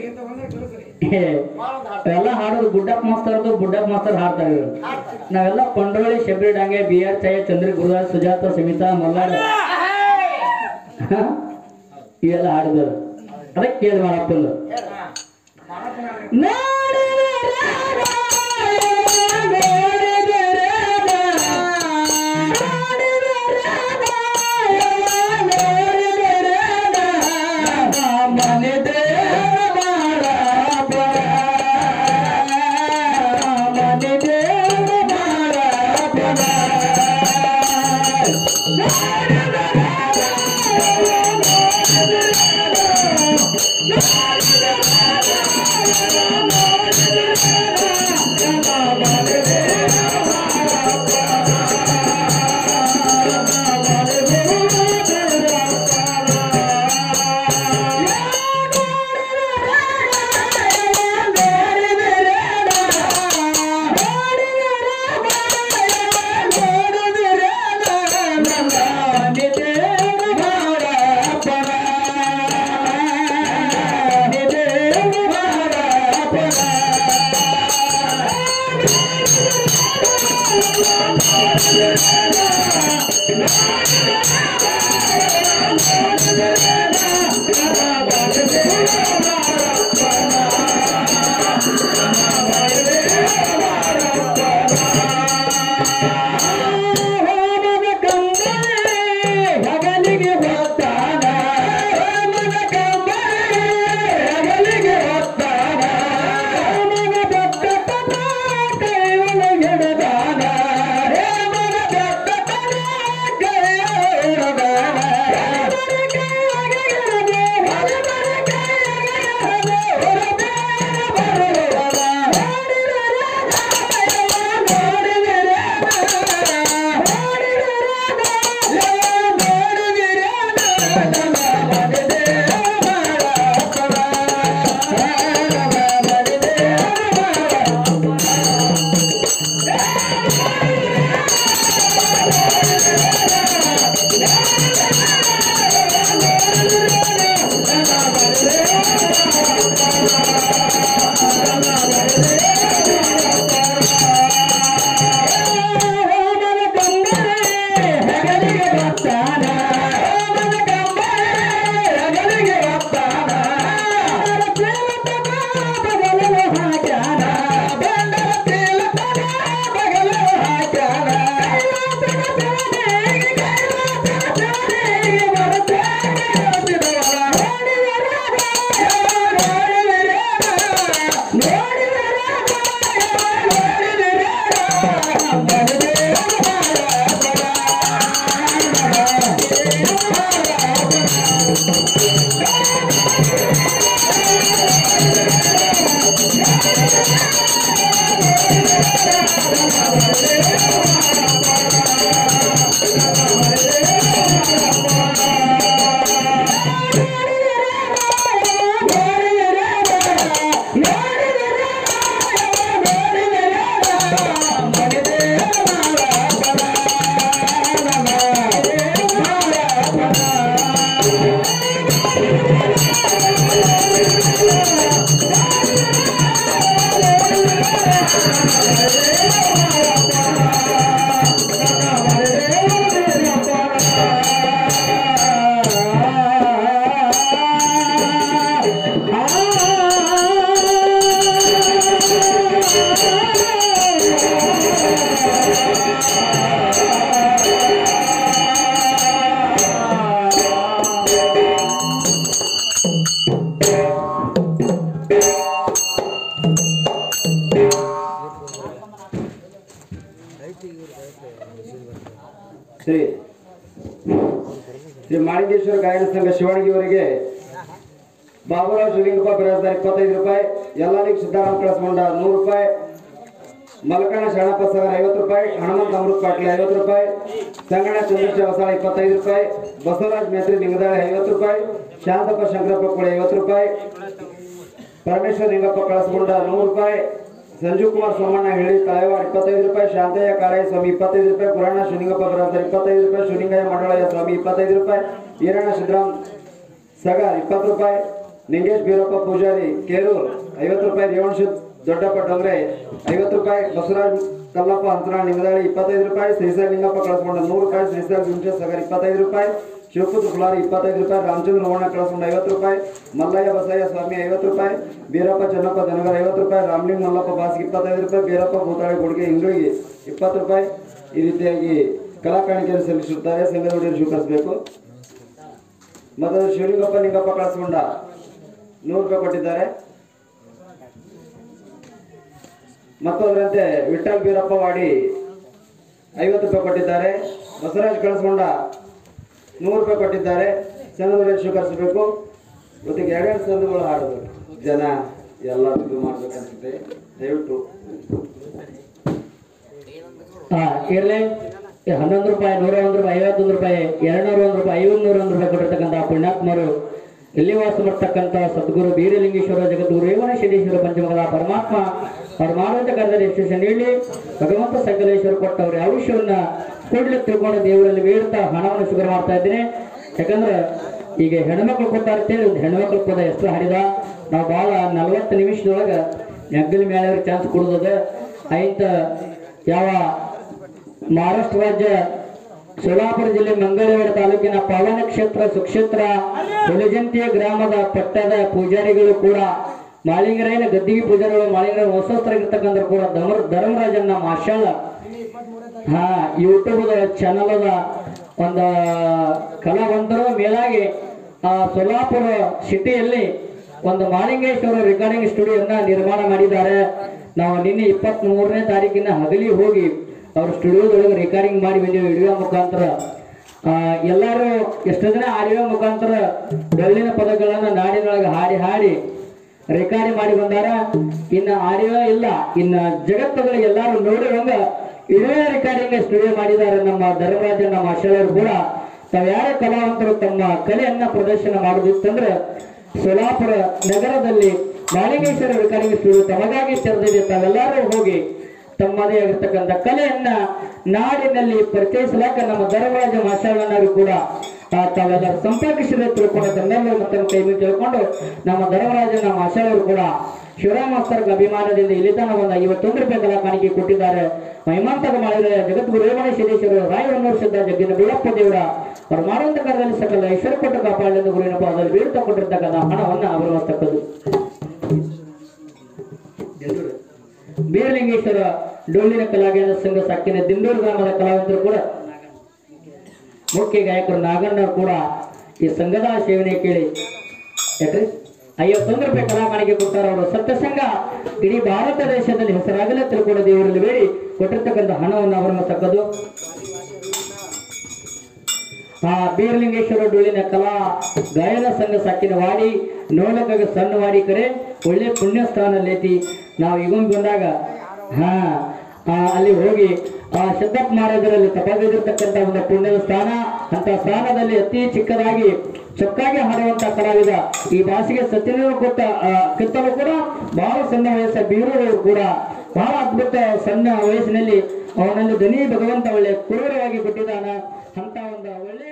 ಇಂತ ಒಂದೇ ಕಲಿಸ್ರಿ ಹೇ, ಎಲ್ಲ ಹಾಡೋದು ಗುಡ್ಡಪ್ಪ ಮಾಸ್ತರ್ದು ಗುಡ್ಡಪ್ಪ ಮಾಸ್ತರ್ ಹಾಡ್ತಾರೆ ಇವ್ರು. ನಾವೆಲ್ಲ ಕೊಂಡೋಳಿ ಶಬರಿ ಡಾಂಗೆ ಬಿ ಆರ್ ಛಾಯ ಚಂದ್ರ ಗುರುರಾಜ್ ಸುಜಾತ ಸಮಿತಾ ಮಲ್ಲಾಡ ಇವೆಲ್ಲ ಹಾಡಿದ್ರು ಅದಕ್ಕೆ ಕೇಳಿ ಮಾಡಪ್ಪಂದು ಶ್ರೀ ಶ್ರೀ ಮಾಳಿಂಗೇಶ್ವರ ಗಾಯನ ಸಂಘ ಶಿವಣಗಿಯವರಿಗೆ ಬಾಬುರಾವ್ ಶಿವಲಿಂಗಪ್ಪ ಬಿರಾಜ್ದಾರ್ ಇಪ್ಪತ್ತೈದು ರೂಪಾಯಿ ಯಲ್ಲಾಲಿಕ್ ಸಿದ್ದರಾಮ ಕಳಸ್ಕೊಂಡ ನೂರು ರೂಪಾಯಿ ಮಲಕಣ್ಣ ಶರಣಪ್ಪ ಸಾಗರ್ ಐವತ್ತು ರೂಪಾಯಿ ಹನುಮಂತ ಅಮೃತ್ ಪಾಟೀಲ್ ಐವತ್ತು ರೂಪಾಯಿ ಸಂಗಣ ಚಂದ್ರಶೇಖರ ಹೊಸಾಳ ಇಪ್ಪತ್ತೈದು ರೂಪಾಯಿ ಬಸವರಾಜ್ ಮೇತ್ರಿ ಲಿಂಗದಾಳ ಐವತ್ತು ರೂಪಾಯಿ ಶಾಂತಪ್ಪ ಶಂಕರಪ್ಪ ಕೂಡ ಐವತ್ತು ರೂಪಾಯಿ ಪರಮೇಶ್ವರ ಲಿಂಗಪ್ಪ ಕಳಸ್ಕೊಂಡ ನೂರು ರೂಪಾಯಿ ಸಂಜೀವ್ ಕುಮಾರ್ ಸೋಮಣ್ಣ ಹೇಳಿ ತಾಯವಾಡ ಇಪ್ಪತ್ತೈದು ರೂಪಾಯಿ ಶಾಂತಯ್ಯ ಕಾಳಯ್ಯ ಸ್ವಾಮಿ ಇಪ್ಪತ್ತೈದು ರೂಪಾಯಿ ಪುರಾಣ ಶಿವಲಿಂಗಪ್ಪ ಬರಾದರ್ ಇಪ್ಪತ್ತೈದು ರೂಪಾಯಿ ಶಿವಲಿಂಗಯ್ಯ ಮಂಡಳಯ್ಯ ಸ್ವಾಮಿ ಇಪ್ಪತ್ತೈದು ರೂಪಾಯಿ ಈರಣ್ಣ ಸಿದ್ದರಾಮ್ ಸಗಾರ್ ಇಪ್ಪತ್ತು ರೂಪಾಯಿ ನಿಂಗೇಶ್ ಬೀರಪ್ಪ ಪೂಜಾರಿ ಕೇರೂರ್ ಐವತ್ತು ರೂಪಾಯಿ ರೇವಣ್ ದೊಡ್ಡಪ್ಪ ಡೊಂಗ್ರೆ ಐವತ್ತು ರೂಪಾಯಿ ಬಸವರಾಜ್ ಕಲ್ಲಪ್ಪ ಹಂತನಾಳ್ ನಿಮದಾಳಿ ಇಪ್ಪತ್ತೈದು ರೂಪಾಯಿ ಶ್ರೀಸೈಲ್ ಲಿಂಗಪ್ಪ ಕಳಿಸ್ಕೊಂಡ ನೂರು ರೂಪಾಯಿ ಶ್ರೀಸೈಲ್ ಗುಂಚೆ ಸಗರ್ ಇಪ್ಪತ್ತೈದು ರೂಪಾಯಿ ಶಿವಪುತ್ರ ಫುಲಾರಿ ಇಪ್ಪತ್ತೈದು ರೂಪಾಯಿ ರಾಮಚಂದ್ರ ರೋಣ ಕಳಿಸ್ಕೊಂಡು ಐವತ್ತು ರೂಪಾಯಿ ಮಲ್ಲಯ್ಯ ಬಸಯ್ಯ ಸ್ವಾಮಿ ಐವತ್ತು ರೂಪಾಯಿ ಬೀರಪ್ಪ ಚೆನ್ನಪ್ಪ ದನಗರ ಐವತ್ತು ರೂಪಾಯಿ ರಾಮಲಿಂಗ ಮಲ್ಲಪ್ಪ ಬಾಸಿಗೆ ಇಪ್ಪತ್ತೈದು ರೂಪಾಯಿ ಬೀರಪ್ಪ ಭೂತಾಳಿ ಗುಡಿಗೆ ಇಂಗಳಿಗೆ ಇಪ್ಪತ್ತು ರೂಪಾಯಿ ಈ ರೀತಿಯಾಗಿ ಕಲಾ ಕಾಣಿಕೆಯನ್ನು ಸಲ್ಲಿಸುತ್ತಾರೆ ಸಂಘದ ಹುಡುಗರು ಸ್ವೀಕರಿಸಬೇಕು ಮೊದಲು ಶಿವಲಿಂಗಪ್ಪ ಲಿಂಗಪ್ಪ ಕಳಿಸ್ಕೊಂಡ ನೂರು ರೂಪಾಯಿ ಕೊಟ್ಟಿದ್ದಾರೆ ಮತ್ತು ಅದರಂತೆ ವಿಠಲ್ ಬೀರಪ್ಪ ವಾಡಿ ಐವತ್ತು ರೂಪಾಯಿ ಕೊಟ್ಟಿದ್ದಾರೆ ಬಸವರಾಜ್ ಕಳಿಸ್ಕೊಂಡ ನೂರು ರೂಪಾಯಿ ಕೊಟ್ಟಿದ್ದಾರೆ ಸಂಘದೊಳಗೆ ಸ್ವೀಕರಿಸಬೇಕು ಜೊತೆಗೆ ಎರಡೆರಡು ಸಂಘಗಳು ಹಾಡೋದು ಜನ ಎಲ್ಲ ಇದು ಮಾಡ್ಬೇಕನ್ಸುತ್ತೆ ದಯವಿಟ್ಟು ಹಾ ಇರ್ಲಿ ಈ ಹನ್ನೊಂದು ರೂಪಾಯಿ ನೂರ ಒಂದು ರೂಪಾಯಿ ಐವತ್ತೊಂದು ರೂಪಾಯಿ ಎರಡ್ನೂರ ಒಂದು ರೂಪಾಯಿ ಐವತ್ತು ನೂರ ಒಂದು ರೂಪಾಯಿ ಕೊಟ್ಟಿರ್ತಕ್ಕಂಥ ಪುಣ್ಯಾತ್ಮರು ಇಲ್ಲಿ ವಾಸ ಮಾಡ್ತಕ್ಕಂಥ ಸದ್ಗುರು ಬೀರಲಿಂಗೇಶ್ವರ ಜಗದ್ಗುರು ರೇವಣ ಸಿದ್ದೇಶ್ವರ ಪಂಚಮಗಳ ಪರಮಾತ್ಮ ಅವ್ರು ಮಾಡುವಂತ ಕಾರ್ಯದಲ್ಲಿ ಯಶಸ್ಸು ನೀಡಿ ಭಗವಂತ ಸಂಕಲೇಶ್ವರ ಕೊಟ್ಟವ್ರ ಆಯುಷ್ಯವನ್ನ ಕೂಡಲೇ ತಿಳ್ಕೊಂಡು ದೇವರಲ್ಲಿ ಬೇಡ್ತಾ ಹಣವನ್ನು ಶುಗರ್ ಮಾಡ್ತಾ ಇದ್ದೀನಿ ಯಾಕಂದ್ರೆ ಈಗ ಹೆಣ್ಮಕ್ಳು ಕೊಡ್ತಾ ಇರ್ತೇವೆ ಒಂದು ಹೆಣ್ಮಕ್ಳು ಪದ ಎಷ್ಟು ಹಾಡಿದ ನಾವು ಭಾಳ ನಲವತ್ತು ನಿಮಿಷದೊಳಗೆ ನೆಗ್ಗಲ್ ಮೇಲೆ ಚಾನ್ಸ್ ಕೊಡೋದ ಆಯ್ತ ಯಾವ ಮಹಾರಾಷ್ಟ್ರ ರಾಜ್ಯ ಸೋಲಾಪುರ ಜಿಲ್ಲೆ ಮಂಗಳೂರು ತಾಲೂಕಿನ ಪಾವನ ಕ್ಷೇತ್ರ ಸುಕ್ಷೇತ್ರ ಹುಲಿಜಂತಿಯ ಗ್ರಾಮದ ಪಟ್ಟದ ಪೂಜಾರಿಗಳು ಕೂಡ ಮಾಳಿಂಗರಾಯನ ಗದ್ದಿಗೆ ಪೂಜಾರಿಗಳು ಮಾಳಿಂಗರ ಹೊಸಸ್ತ್ರಾಗಿರ್ತಕ್ಕಂಥ ಕೂಡ ಧರ್ಮ ಧರ್ಮರಾಜನ್ನ ಮಾಶಾಳ ಹಾ ಯೂಟ್ಯೂಬ್ ಚಾನಲ್ ಅದ ಒಂದು ಕಲಾವಂತರು ಮೇಲಾಗಿ ಆ ಸೋಲಾಪುರ ಸಿಟಿಯಲ್ಲಿ ಒಂದು ಮಾಲಿಂಗೇಶ್ವರ ರೆಕಾರ್ಡಿಂಗ್ ಸ್ಟುಡಿಯೋನ ನಿರ್ಮಾಣ ಮಾಡಿದ್ದಾರೆ ನಾವು ನಿನ್ನೆ ಇಪ್ಪತ್ತ್ ಮೂರನೇ ತಾರೀಕಿನ ಹಗಲಿ ಹೋಗಿ ಅವ್ರ ಸ್ಟುಡಿಯೋದೊಳಗೆ ರೆಕಾರ್ಡಿಂಗ್ ಮಾಡಿ ಬಂದೀವಿ ವಿಡಿಯೋ ಮುಖಾಂತರ ಆ, ಎಲ್ಲರೂ ಎಷ್ಟೋ ಜನ ಆಡಿಯೋ ಮುಖಾಂತರ ಡೊಳ್ಳಿನ ಪದಗಳನ್ನ ನಾಡಿನೊಳಗೆ ಹಾಡಿ ಹಾಡಿ ರೆಕಾರ್ಡಿ ಮಾಡಿ ಬಂದಾರ ಇನ್ನ ಆಡಿಯೋ ಇಲ್ಲ ಇನ್ನ ಜಗತ್ತುಗಳಿಗೆ ಎಲ್ಲಾರು ನೋಡುವಂಗ ಇದೇ ರೆಕಾರ್ಡಿಂಗ್ ಸ್ಟುಡಿಯೋ ಮಾಡಿದ್ದಾರೆ ನಮ್ಮ ಧರ್ಮರಾಜ ನಮ್ಮ ಅಶಳರು ಕೂಡ ತಾವ್ ಯಾರ ಕಲಾವಂತರು ತಮ್ಮ ಕಲೆಯನ್ನ ಪ್ರದರ್ಶನ ಮಾಡುದಿತ್ತಂದ್ರೆ ಸೋಲಾಪುರ ನಗರದಲ್ಲಿ ಮಾಳಿಂಗೇಶ್ವರ ರೆಕಾರ್ಡಿಂಗ್ ಸ್ಟುಡಿಯೋ ತಮಗಾಗಿ ತೆರೆದಿದೆ ತಾವೆಲ್ಲರೂ ಹೋಗಿ ತಮ್ಮದೇ ಆಗಿರ್ತಕ್ಕಂಥ ಕಲೆಯನ್ನ ನಾಡಿನಲ್ಲಿ ಪರಿಚಯಿಸಲಾಕ ನಮ್ಮ ಧರ್ಮರಾಜ ಮಾಷಾಳನವರು ಕೂಡ ಆ, ತಾವೆಲ್ಲರೂ ಸಂಪರ್ಕಿಸಿದ ತಿಳ್ಕೊಂಡು ತಮ್ಮೆಲ್ಲರೂ ಮತ್ತೆ ಕೈ ಮುಗಿ ತಿಳ್ಕೊಂಡು ನಮ್ಮ ಧರ್ಮರಾಜನ ಮಾಷಾಳವರು ಕೂಡ ಶಿವರಾಮ ಮಾಸ್ತರ್ಗ ಅಭಿಮಾನದಿಂದ ಇಲ್ಲಿ ತನಕ ಒಂದು ಐವತ್ತೊಂದು ರೂಪಾಯಿ ಕಲಾ ಕಾಣಿಕೆ ಕೊಟ್ಟಿದ್ದಾರೆ ಮಹಿಮಾಂತಕ ಮಾಡಿದ ಜಗದ್ಗುರು ರೇವಣ ಸಿದ್ದೇಶ್ವರ ರಾಯವನ್ನೂರು ಸಿದ್ಧ ಜಗ್ಗಿನ ಬೀಳಪ್ಪ ದೇವರ ಅವರು ಮಾಡುವಂತ ಕಾರ್ಯದಲ್ಲಿ ಸಕಲ ಐಶ್ವರ್ಯ ಕೊಟ್ಟು ಕಾಪಾಡಲೆಂದು ಗುರುವಿನ ಪಾದದಲ್ಲಿ ಬೀಳ್ತಾ ಕೊಟ್ಟಿರ್ತಕ್ಕಂಥ ಹಣವನ್ನ ಅವರು ತಕ್ಕದು ಬೀರಲಿಂಗೇಶ್ವರ ಡೊಳ್ಳಿನ ಕಲಾವಿದರ ಸಂಘ ಸಾಕಿನ ದಿಂಡೂರು ಗ್ರಾಮದ ಕಲಾವಿದರು ಕೂಡ ಮುಖ್ಯ ಗಾಯಕರು ನಾಗಣ್ಣವರು ಕೂಡ ಈ ಸಂಘದ ಸೇವನೆ ಕೇಳಿ ಯಾಕ್ರಿ ಐವತ್ತೊಂದು ರೂಪಾಯಿ ಕಲಾ ಕಾಣಿಕೆ ಕೊಟ್ಟಾರ ಅವರು ಸತ್ಯ ಸಂಘ ಇಡೀ ಭಾರತ ದೇಶದಲ್ಲಿ ಹೆಸರಾಗಲೇ ತಿಳ್ಕೊಂಡು ದೇವರಲ್ಲಿ ಬೇಡಿ ಕೊಟ್ಟಿರ್ತಕ್ಕಂಥ ಹಣವನ್ನು ಅವರನ್ನು ತಕ್ಕದು ಆ ಬೀರಲಿಂಗೇಶ್ವರ ಡೊಳ್ಳಿನ ಕಲಾ ಗಾಯನ ಸಂಘ ಸಾಕಿನ ವಾಡಿ ನೋಡಕ್ಕಾಗ ಸಣ್ಣ ವಾಡಿ ಕರೆ ಒಳ್ಳೆ ಪುಣ್ಯ ಸ್ಥಾನಲ್ಲೈತಿ ನಾವು ಈಗೊಂದು ಬಂದಾಗ ಹಾ ಆ, ಅಲ್ಲಿ ಹೋಗಿ ಆ ಸಿದ್ದಪ್ಪ ಮಹಾರಾಜರಲ್ಲಿ ತಪಗದಿರ್ತಕ್ಕಂಥ ಒಂದು ಪುಣ್ಯದ ಸ್ಥಾನ ಅಂತ ಸ್ಥಾನದಲ್ಲಿ ಅತಿ ಚಿಕ್ಕದಾಗಿ ಚೊಕ್ಕಾಗಿ ಹಾಡುವಂತ ಕಲಾವಿದ ಈ ಭಾಷೆಗೆ ಸತ್ಯನೂ ಕೊಟ್ಟ ಆ, ಕಿತ್ತಲು ಕೂಡ ಬಹಳ ಸಣ್ಣ ವಯಸ್ಸ ಬೀರೂರವರು ಕೂಡ ಬಹಳ ಅದ್ಭುತ ಸಣ್ಣ ವಯಸ್ಸಿನಲ್ಲಿ ಅವನಲ್ಲಿ ಧ್ವನಿ ಭಗವಂತ ಒಳ್ಳೆ ಕ್ರೂರವಾಗಿ ಕೊಟ್ಟಿದ್ದಾನ ಅಂತ ಒಂದು ಒಳ್ಳೆಯ